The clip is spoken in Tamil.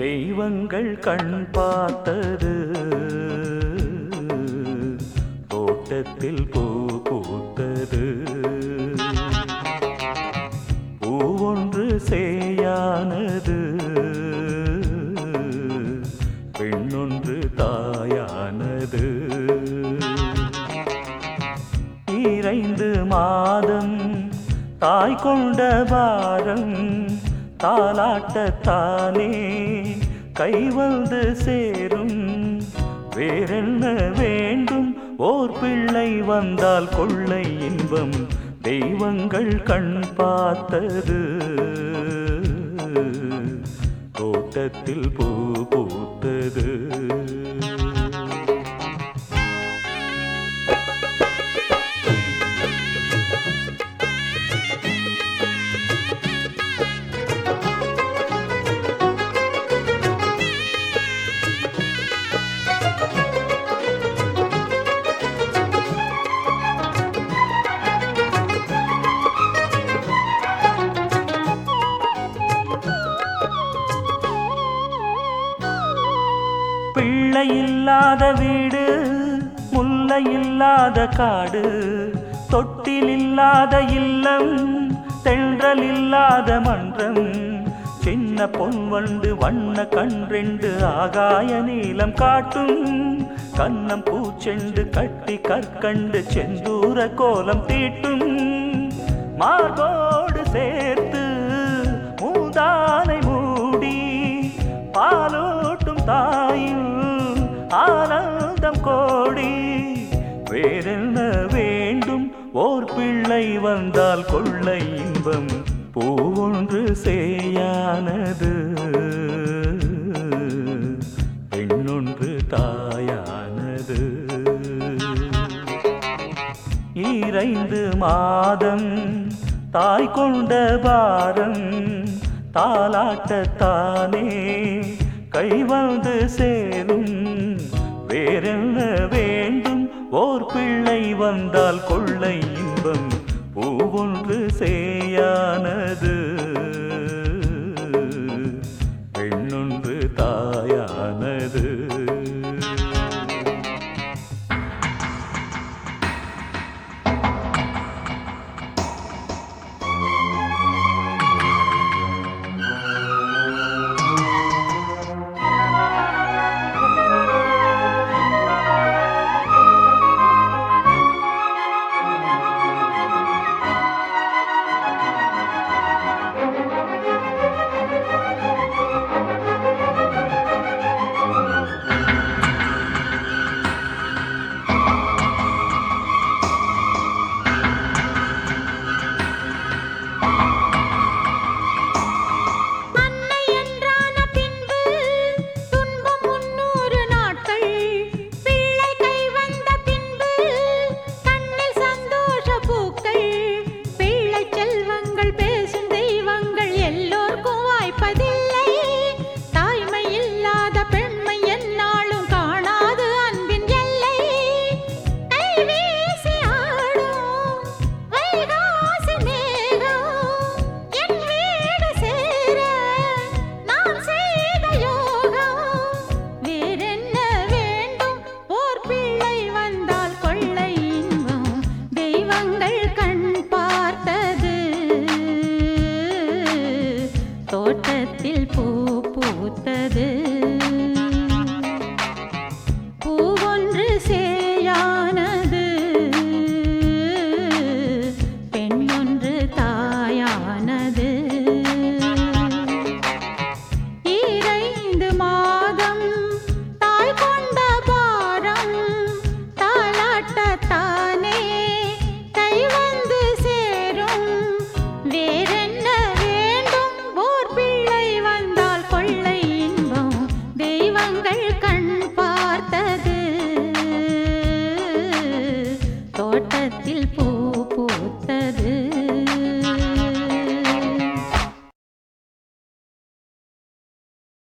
தெய்வங்கள் கண் பார்த்தது தோட்டத்தில் பூ பூத்தது பூவொன்று சேயானது பெண்ணொன்று தாயானது இறைந்து மாதம் தாய் கொண்ட பாரம் தாலாட்டத்தானே கை வந்து சேரும் வேறென்ன வேண்டும் ஓர் பிள்ளை வந்தால் கொள்ளை இன்பம் தெய்வங்கள் கண் பார்த்தது தோட்டத்தில் பூ பூத்தது பிள்ளை இல்லாத வீடு முல்லை இல்லாத காடு தொட்டில் இல்லாத இல்லம் தென்றல் இல்லாத மன்றம் சின்ன பொன் வண்டு வண்ண கன்றெண்டு ஆகாய நீலம் காட்டும் கன்னம் பூச்செண்டு கட்டி கற்கண்டு செந்தூர கோலம் தீட்டும் மார்போடு சேர்த்து மூதானை மூடி பாலூட்டும் தாயும் ஆனந்தம் கோடி வேறென்ன வேண்டும் ஓர் பிள்ளை வந்தால் கொள்ளை இன்பம் பூவொன்று சேயானது பெண்ணொன்று தாயானது இறைந்து மாதம் தாய் கொண்ட பாரம் தாலாட்டத்தானே கை வந்து சேரும் வேறென்ன வேண்டும் ஓர் பிள்ளை வந்தால் கொள்ளை இன்பம் பூவொன்று சேயானது பெண்ணொன்று தாயானது அன்னை என்றான பின்பு துன்பம் முன்னூறு நாட்கள் பிள்ளை கை வந்த பின்பு கண்ணில் சந்தோஷ பூக்கள் பிள்ளை செல்வங்கள் பேசும் தெய்வங்கள் எல்லோர்க்கும் வாய்ப்பதில்லை தாய்மை இல்லாத பெண்மை என்னாலும் காணாது அன்பின் எல்லை கை வீசி ஆடும் வைகாசி மேகம் என் வீடு சேர நான் செய்த யோகம் வேறென்ன வேண்டும் ஓர் பிள்ளை வந்தால் கொள்ளை இன்பம் தெய்வங்கள் கண் பார்த்தது தோட்டத்தில் பூ பூத்தது